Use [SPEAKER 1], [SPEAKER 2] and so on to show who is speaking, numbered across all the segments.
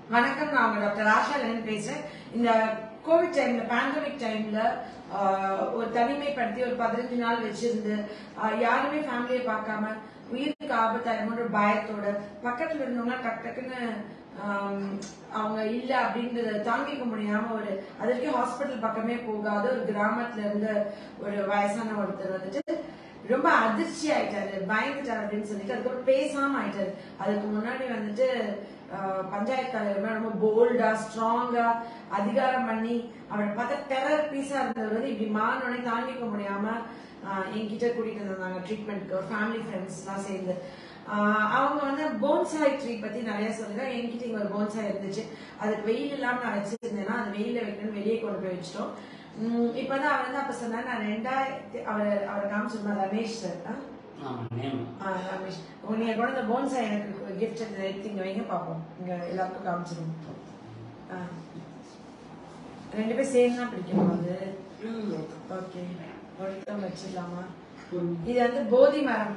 [SPEAKER 1] வணக்கம் நான் உங்க டாக்டர் ஆஷா லெனின் பேசுறேன் இந்த கோவிட் டைம்ல பேண்டமிக் டைம்ல ஒரு தனிமைப்படுத்தி ஒரு பதினஞ்சு நாள் வச்சிருந்து ஆஹ், யாருமே ஃபேமிலியை பார்க்காம உயிருக்கு ஆபத்தாயிருமோன்ற பயத்தோட பக்கத்துல இருந்தவங்க டக் டக்குன்னு ஆம், அவங்க இல்ல அப்படின்றத தாங்கிக்க முடியாம ஒரு அது வரைக்கும் ஹாஸ்பிட்டல் பக்கமே போகாத ஒரு கிராமத்துல இருந்த ஒரு வயசான ஒருத்தர் வந்துட்டு ரொம்ப அதிர்ச்சி ஆயிட்டாரு பயந்துட்டாரு அப்படின்னு சொல்லிட்டு அதுக்கப்புறம் பேசாம ஆயிட்டாரு அதுக்கு முன்னாடி வந்துட்டு ஆஹ், பஞ்சாயத்து தலைவர் மேல ரொம்ப போல்டா ஸ்ட்ராங்கா அதிகாரம் பண்ணி அவரை பார்த்தா டெரர் பீஸா இருந்தவர் வந்து இப்படி மாறினோடனே தாங்கிக்க முடியாம ஆஹ், என்கிட்ட கூட்டிட்டு வந்தாங்க ட்ரீட்மெண்ட்க்கு ஒரு ஃபேமிலி ஃப்ரெண்ட்ஸ் எல்லாம் சேர்ந்து ஆஹ், அவங்க வந்து போன்சாய் ட்ரீ பத்தி நிறைய சொல்லுங்க என்கிட்ட இங்க ஒரு போன்சாய் இருந்துச்சு அதுக்கு வெயில் இல்லாம நான் வச்சிருந்தேன்னா அது வெயில வைக்கணும் வெளியே கொண்டு போய் வச்சிட்டோம் உம் இப்பதான் அவர் வந்து அப்ப சொன்னார் நான் ரெண்டாயிரத்தி அவர் அவரை காமிச்சிருந்தா ரமேஷ் சார்
[SPEAKER 2] ஆமா நேம்
[SPEAKER 1] ஆ, ரமேஷ் உங்க நீங்க கொண்டு வந்த போன்சா எனக்கு கிஃப்ட் எடுத்து இங்க வைங்க பாப்போம் இங்க எல்லாருக்கும் காமிச்சிருவோம் ஆ. ரெண்டு பேரும் சேர்ந்து தான் பிடிக்கணும் அது ஓகே ஒருத்தம் வச்சிடலாமா இது வந்து போதி மரம்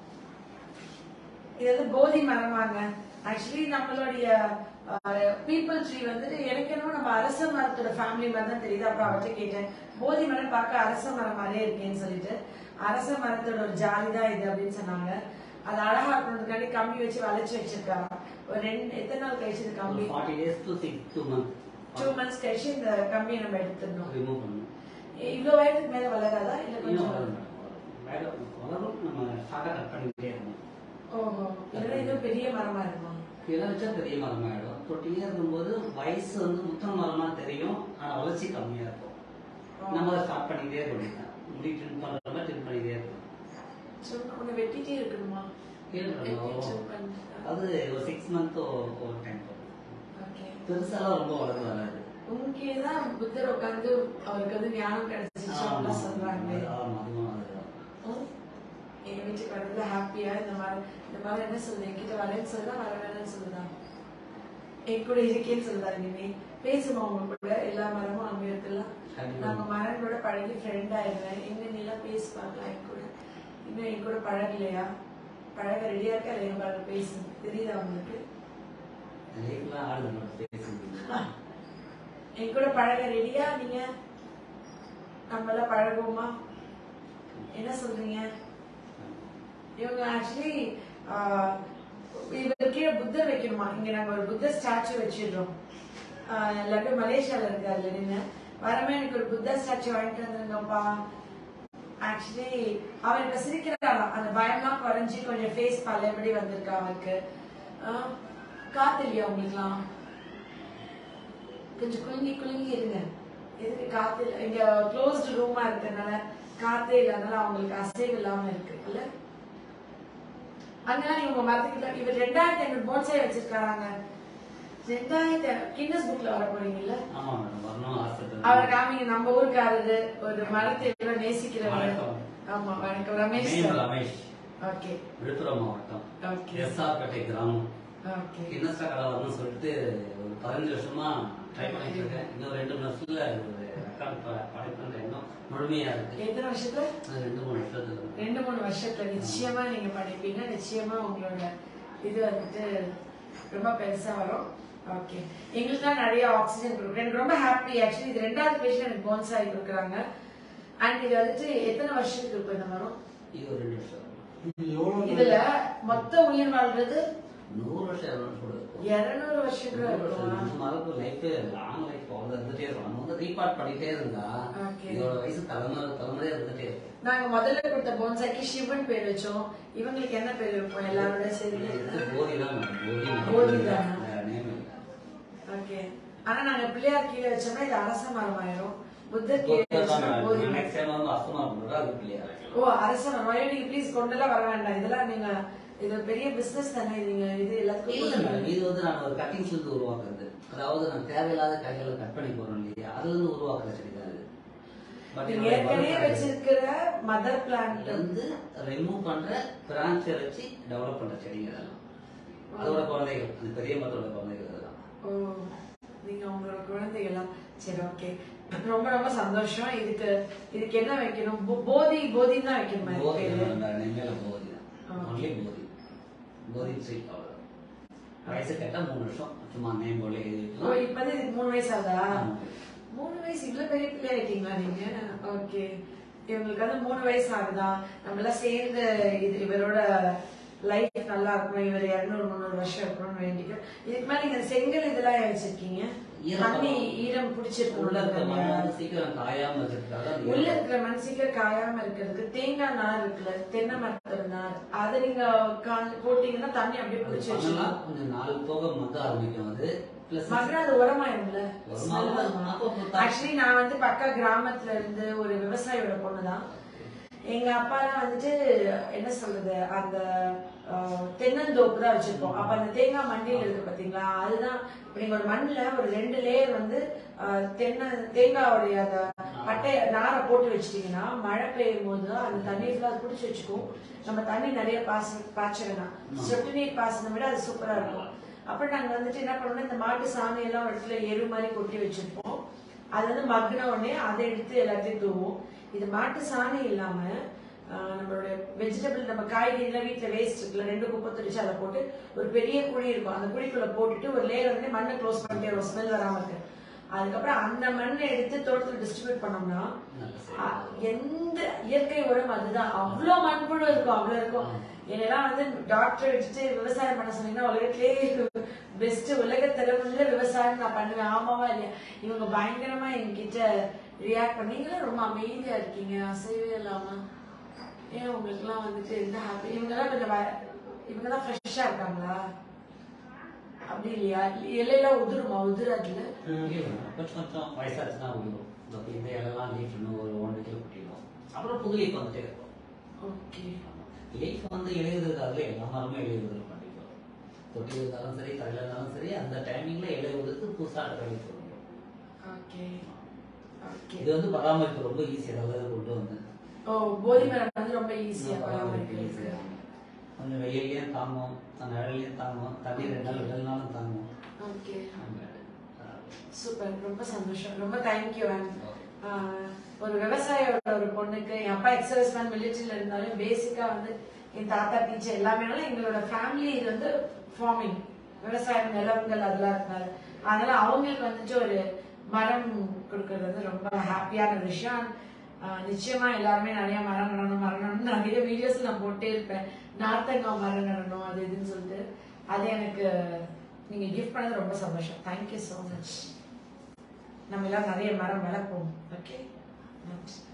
[SPEAKER 1] இது வந்து போதி மரமாங்க ஆக்சுவலி நம்மளுடைய பீப்புள் ட்ரீ வந்துட்டு எனக்கு என்னமோ நம்ம அரச மரத்தோட ஃபேமிலி மாதிரி தான் தெரியுது அப்புறம் அவர்கிட்ட கேட்டேன் போதி மரம் பார்க்க அரச மரம் மாதிரியே இருக்கேன்னு சொல்லிட்டு அரச மரத்தோட ஒரு ஜாதி தான் இது அப்படின்னு சொன்னாங்க அது அழகா இருக்கணுன்றதுக்காண்டி கம்பி வச்சு வளைச்சு வச்சிருக்காங்க ஒரு ரெண்டு எத்தனை நாள் கழிச்சு இந்த கம்பி
[SPEAKER 2] forty days to six two month
[SPEAKER 1] two months கழிச்சு இந்த கம்பியை நம்ம எடுத்துடணும்
[SPEAKER 2] ரிமூவ் பண்ணணும்
[SPEAKER 1] இவ்வளவு வயதுக்கு மேல வளராதா இல்ல
[SPEAKER 2] இன்னும்
[SPEAKER 1] கொஞ்சம்
[SPEAKER 2] வளரும் மேல வளரும் நம்ம ஷார்ட்டாக கட் பண்ணிக்கிட்டே இருக்கணும்
[SPEAKER 1] ஓஹோ இதெல்லாம் இது பெரிய மரமா இருக்குமா
[SPEAKER 2] இதெல்லாம் வச்சா பெரிய மரமாயிடும் தொட்டிலே இருக்கும்போது வயசு வந்து முத்தன மரமா தெரியும் ஆனா வளர்ச்சி கம்மியா இருக்கும் நம்ம அதை ஸ்டார்ட் பண்ணிக்கிட்டே இருக்கணும் முடி ட்ரிம் பண்ற மாதிரி ட்ரிம் பண்ணிக்கிட்டே இருக்கணும்
[SPEAKER 1] சொன்ன உன்னை வெட்டிட்டே இருக்கணுமா
[SPEAKER 2] இருக்கணும்.
[SPEAKER 1] எப்படி trim பண்ணிட்டு?
[SPEAKER 2] அது ஒரு சிக்ஸ் மந்த் ஒரு டைம்
[SPEAKER 1] Okay.
[SPEAKER 2] பெருசாலாம் ரொம்ப வளர்ந்து வராது
[SPEAKER 1] இங்கேதான் புத்தர் உட்கார்ந்து அவருக்கு வந்து ஞானம் கிடைச்சிச்சு
[SPEAKER 2] ஆமா,
[SPEAKER 1] அப்படிலாம் சொல்றாங்க
[SPEAKER 2] ஆமா, அதுவும் அதுதான்.
[SPEAKER 1] ம்? எங்க வீட்டுக்கு வரதுல ஹாப்பியா இந்த மாதிரி இந்த மாதிரி என்ன சொல்லுது என்கிட்ட வரேன்னு சொல்லுதா வர வேணாம்னு சொல்லுதா என் கூட இருக்கேன்னு சொல்லுதா இனிமே பேசுமா உங்க கூட எல்லா மரமும் அங்க இருக்கலாம்
[SPEAKER 2] கண்டிப்பா.
[SPEAKER 1] நாங்க மரங்களோட பழகி ஃப்ரெண்ட் ஆயிடுவேன் இன்னும் நீலாம் பேசி பார்க்கலாம் என் கூட இன்னும் என் கூட பழகலையா பழக ரெடியா இருக்கா இல்லையா பாருங்க பேசு தெரியுதா உங்களுக்கு
[SPEAKER 2] லைஃப்லாம் ஆடுது நம்ம பேசுறது.
[SPEAKER 1] என் கூட பழக ரெடியா நீங்க நம்ம எல்லாம் பழகுவோமா என்ன சொல்றீங்க இவங்க ஆக்சுவலி இவர் கீழே புத்தர் வைக்கணுமா இங்க நாங்க ஒரு புத்தர் ஸ்டாச்சு வச்சிடுறோம் ஆஹ் இல்லாட்டி மலேசியால இருக்காரு நின்று வரமே எனக்கு ஒரு புத்தர் ஸ்டாச்சு வாங்கிட்டு வந்துருங்கப்பா ஆக்சுவலி அவர் இப்ப சிரிக்கிறாராம் அந்த பயம்லாம் குறைஞ்சி கொஞ்சம் ஃபேஸ் பழையபடி வந்திருக்கா அவருக்கு ஆஹ் காத்து இல்லையா உங்களுக்குலாம் கொஞ்சம் குலுங்கி குலுங்கி இருங்க எதுக்கு காத்து இல்ல இங்க க்ளோஸ்டு ரூமா இருக்கறனால காத்தே இல்லாதனால அவங்களுக்கு அசைவு இல்லாம இருக்கு இல்ல அதனால இவங்க மரத்துக்கிட்ட இவர் ரெண்டாயிரத்தி ஐநூறு போன்சாய் வச்சிருக்காங்க ரெண்டாயிரத்தி கின்னஸ் புக்ல வர போறீங்கல்ல
[SPEAKER 2] ஆமா மேடம் வரணும் ஆசைப்படுறேன்.
[SPEAKER 1] அவர் காமிங்க நம்ம ஊருக்காரரு ஒரு மரத்தை எவ்வளவு நேசிக்கிறவர்
[SPEAKER 2] வணக்கம்.
[SPEAKER 1] ஆமா வணக்கம் ரமேஷ்
[SPEAKER 2] நேம் ரமேஷ்
[SPEAKER 1] ஓகே
[SPEAKER 2] விழுப்புரம் மாவட்டம்
[SPEAKER 1] ஓகே
[SPEAKER 2] எஸ்ஆர் பேட்டை கிராமம்
[SPEAKER 1] ஓகே
[SPEAKER 2] கின்னஸ்டா கடை வரணும்னு சொல்லிட்டு ஒரு பதினஞ்சு வருஷமா ட்ரை பண்ணிட்டு இருக்கேன் இன்னும் ரெண்டு மூணு வருஷத்துல ஒரு ரெக்கார்ட் படைப்புன்ற எண்ணம் முழுமையா இருக்கு
[SPEAKER 1] எத்தனை வருஷத்துல
[SPEAKER 2] அது ரெண்டு மூணு வருஷத்துல
[SPEAKER 1] ரெண்டு மூணு வருஷத்துல நிச்சயமா நீங்க படிப்பீங்க நிச்சயமா உங்களோட இது வந்துட்டு ரொம்ப பெருசா வரும் ஓகே எங்களுக்குலாம் நிறைய ஆக்சிஜன் கொடுக்குறேன் எனக்கு ரொம்ப ஹாப்பி ஆக்சுவலி இது ரெண்டாவது பேஷன் எனக்கு போன்சாய் கொடுக்குறாங்க அண்ட் இது வந்துட்டு எத்தனை வருஷத்துக்கு இருக்கும் இந்த மரம்
[SPEAKER 2] இது ஒரு ரெண்டு வருஷம்
[SPEAKER 1] இதுல மொத்த உயிர் வாழ்றது
[SPEAKER 2] நூறு வருஷம் இரநூறு வருஷம் கூட இருக்கும்
[SPEAKER 1] இருநூறு வருஷம் கூட
[SPEAKER 2] நூறு வருஷம்
[SPEAKER 1] இருக்குமா
[SPEAKER 2] இந்த மரப்பு லைஃப் லாங் லைஃப் அவ்வளோ இருந்துட்டே இருக்கும் நம்ம வந்து ரீபார்ட் பண்ணிட்டே இருந்தா
[SPEAKER 1] Okay.
[SPEAKER 2] இதோட வயசு தலைமுறை தலைமுறையா இருந்துட்டே இருக்கு
[SPEAKER 1] நாங்க முதல்ல கொடுத்த போன்சாய்க்கு சிவன் பேர் வச்சோம் இவங்களுக்கு என்ன பேர் வைப்போம் எல்லாரோட சேர்ந்து
[SPEAKER 2] இது போதி தான் மேடம் போதி
[SPEAKER 1] போதி தான்.
[SPEAKER 2] நேம் இல்லை
[SPEAKER 1] ஓகே ஆனா நாங்க பிள்ளையார் கீழே வச்சோம்னா இது அரச மரம் ஆயிரும் புத்தர் கீழே வச்சோம்னா போதி மரம்.
[SPEAKER 2] நெக்ஸ்ட் டைம் வந்து அஸ்தமா பண்றது அது இல்லையா
[SPEAKER 1] ஓ அரச மரம் ஐயோ நீங்க ப்ளீஸ் கொண்டெல்லாம் வர வேண்டாம் இதெல்லாம் நீங்க இது ஒரு பெரிய பிசினஸ் தானே நீங்க இது
[SPEAKER 2] இல்ல
[SPEAKER 1] எல்லாத்துக்கும்
[SPEAKER 2] மேடம் இது வந்து நான் ஒரு கட்டிங்ஸ்ல இருந்து உருவாக்குறது அதாவது நான் தேவையில்லாத கைகளை கட் பண்ணி போறோம் இல்லையா அதுல இருந்து உருவாக்குற செடி தான் இது பட்
[SPEAKER 1] நீங்க ஏற்கனவே வச்சிருக்கிற மதர் பிளான்ட்
[SPEAKER 2] வந்து ரிமூவ் பண்ற பிரான்ச்சை வச்சு டெவலப் பண்ற செடிங்க இதெல்லாம் அதோட குழந்தைகள் அந்த பெரிய மரத்தோட குழந்தைகள் இதெல்லாம்
[SPEAKER 1] ஓ நீங்க உங்களோட குழந்தைகளா சரி ஓகே ரொம்ப ரொம்ப சந்தோஷம் இதுக்கு இதுக்கு என்ன வைக்கணும் போ- போதி போதி தான் வைக்கணுமா இதுக்கு
[SPEAKER 2] போதி
[SPEAKER 1] பேரு?
[SPEAKER 2] அந்த நெம்மேல போதி
[SPEAKER 1] ஆ.
[SPEAKER 2] தான் ஒன்லி போதி போதி ட்ரீ அவ்வளவுதான் வயசு கேட்டா மூணு வருஷம் சும்மா நேம் போல எழுதி
[SPEAKER 1] ஓ,
[SPEAKER 2] வைக்கலாம்.
[SPEAKER 1] இப்ப வந்து இதுக்கு மூணு வயசு ஆகுதா
[SPEAKER 2] ஆமா.
[SPEAKER 1] மூணு வயசு இவ்வளவு பெரிய பிள்ளை ஆயிட்டீங்களா நீங்க ஓகே இவங்களுக்கு வந்து மூணு வயசு ஆகுதா நம்ம எல்லாம் சேர்ந்து இது இவரோட லைஃப் நல்லா இருக்கணும் இவர் இருநூறு முந்நூறு வருஷம் இருக்கணும்னு வேண்டிக்கும் இதுக்கு மேல நீங்க செங்கல் இதெல்லாம் வச்சிருக்கீங்க
[SPEAKER 2] ஈரம்
[SPEAKER 1] தண்ணி ஈரம்
[SPEAKER 2] உள்ள
[SPEAKER 1] பிடிச்சிருக்கணும்
[SPEAKER 2] இருக்க மண் வந்து சீக்கிரம் காயாம இருக்கிறதுக்காக அது
[SPEAKER 1] உள்ள
[SPEAKER 2] ஈரம்.
[SPEAKER 1] இருக்கிற மண் சீக்கிரம் காயாம இருக்கிறதுக்கு தேங்காய் நார் இருக்குல்ல தென்னை மரத்துல நார் அதை நீங்க கா- போட்டீங்கன்னா தண்ணி அப்படியே
[SPEAKER 2] அது
[SPEAKER 1] பிடிச்சி
[SPEAKER 2] பண்ணலாம்
[SPEAKER 1] வச்சுக்கலாம்
[SPEAKER 2] கொஞ்சம் நாலு போக மக்க ஆரம்பிக்கும் அது பிளஸ்
[SPEAKER 1] மகனா அது உரமாயிரும்ல
[SPEAKER 2] உரமாகும். அப்போ அப்போ
[SPEAKER 1] ஆக்சுவலி நான் வந்து பக்கா கிராமத்துல இருந்து ஒரு விவசாயியோட பொண்ணுதான் எங்க அப்பாலாம் வந்துட்டு என்ன சொல்றது அந்த அஹ், தென்னந்தோப்பு தான் வச்சிருப்போம் அப்ப அந்த தேங்காய் மண்டியில் இருக்கு பாத்தீங்களா அதுதான் இப்ப நீங்க ஒரு மண்ணுல ஒரு ரெண்டு லேயர் வந்து அஹ், தென்னை தேங்காயோடைய அந்த பட்டை நாரை போட்டு வச்சிட்டீங்கன்னா மழை பெய்யும் போது அந்த தண்ணி ஃபுல்லா பிடிச்சி வச்சுக்கும் நம்ம தண்ணி நிறைய பாச பாய்ச்ச வேணாம் சொட்டு நீர் பாசனை விட அது சூப்பரா இருக்கும் அப்புறம் நாங்க வந்துட்டு என்ன பண்ணோம்னா இந்த மாட்டு சாணி எல்லாம் ஒரு இடத்துல எரு மாதிரி கொட்டி வச்சிருப்போம் அது வந்து மக்குன உடனே அதை எடுத்து எல்லாத்தையும் தூவும் இது மாட்டு சாணி இல்லாம ஆஹ், நம்மளுடைய வெஜிடபிள் நம்ம காய்கறிலாம் வீட்டுல வேஸ்ட் இருக்குல்ல ரெண்டு குப்பை துடிச்சு அதை போட்டு ஒரு பெரிய குழி இருக்கும் அந்த குழிக்குள்ள போட்டுட்டு ஒரு லேயர் வந்து மண்ணை க்ளோஸ் பண்ணிட்டே ஒரு ஸ்மெல் வராம இருக்கு அதுக்கப்புறம் அந்த மண்ணை எடுத்து தோட்டத்துல டிஸ்ட்ரிபியூட் பண்ணோம்னா
[SPEAKER 2] நல்ல செயல்.
[SPEAKER 1] அ- எந்த இயற்கை உரம் அதுதான் அவ்வளோ மண்புழு இருக்கும் அவ்வளோ இருக்கும் என்னெல்லாம் வந்து டாக்டர் வச்சுட்டு விவசாயம் பண்ண சொன்னீங்கன்னா உலகத்திலே பெஸ்ட் உலக திறமுள்ள விவசாயம் நான் பண்ணுவேன் ஆமாவா இல்லையா இவங்க பயங்கரமா என்கிட்ட ரியாக்ட் பண்ணீங்களா ரொம்ப அமைதியா இருக்கீங்க அசைவே இல்லாம ஏன் உங்களுக்குலாம் வந்துட்டு எந்த ஹாப்பி இவங்கெல்லாம் கொஞ்சம் வ- இவங்கெல்லாம் ஃப்ரெஷ்ஷா இருக்காங்களா அப்படி இல்லையா இலையெல்லாம் உதிருமா உதிராதுல
[SPEAKER 2] இல்லை, கொஞ்சம் கொஞ்சம் வயசாச்சுன்னா விழுவும் இந்த இந்த இலெல்லாம் லீஃப் இன்னும் ஒரு ஒன் வீக்ல குட்டிடும் அப்புறம் புது லீஃப் வந்துட்டே இருக்கும்
[SPEAKER 1] ஓகே
[SPEAKER 2] லீஃப் வந்து இலையுதிருக்கு அதுல எல்லா மரமும் இலையுதிர் பண்ணிக்கும் தொட்டி இருந்தாலும் சரி தலையில இருந்தாலும் சரி அந்த டைமிங்ல இலையுதிருக்கு புதுசா அடுத்த லீஃப் வரும்
[SPEAKER 1] ஓகே ஓகே
[SPEAKER 2] இது வந்து பராமரிப்பு ரொம்ப ஈஸி அதாவது கொண்டு வந்து
[SPEAKER 1] ஓ போதி மரம் வந்து ரொம்ப ஈஸியா
[SPEAKER 2] பராமரிப்பு
[SPEAKER 1] பராமரிக்கிறது
[SPEAKER 2] ஈஸியா கொஞ்சம் வெயிலையும் தாங்கும் நிழலையும் தாங்கும் தண்ணி ரெண்டு நாள் விடலனாலும் தாங்கும்
[SPEAKER 1] ஓகே
[SPEAKER 2] அந்த,
[SPEAKER 1] சூப்பர் ரொம்ப சந்தோஷம் ரொம்ப தேங்க்யூ அண்ட்
[SPEAKER 2] அஹ்,
[SPEAKER 1] ஒரு விவசாயியோட ஒரு பொண்ணுக்கு என் அப்பா எக்ஸர்வைஸ் மேன் மிலிட்டரியில இருந்தாலும் பேசிக்கா வந்து என் தாத்தா டீச்சர் எல்லாமே எங்களோட ஃபேமிலி இது வந்து ஃபார்மிங் விவசாயம் நிலங்கள் அதெல்லாம் இருந்தாரு அதனால அவங்களுக்கு வந்துட்டு ஒரு மரம் கொடுக்கறது வந்து ரொம்ப ஹாப்பியான விஷயம் ஆஹ் நிச்சயமா எல்லாருமே நிறைய மரம் நடணும் மரம் நடணும் நிறைய வீடியோஸ் நான் போட்டே இருப்பேன் நார்த்தங்காய் மரம் நடணும் அது இதுன்னு சொல்லிட்டு அது எனக்கு நீங்க கிஃப்ட் பண்ணது ரொம்ப சந்தோஷம் தேங்க்யூ ஸோ மச் நம்ம எல்லாம் நிறைய மரம் வளர்ப்போம் ஓகே நன்றி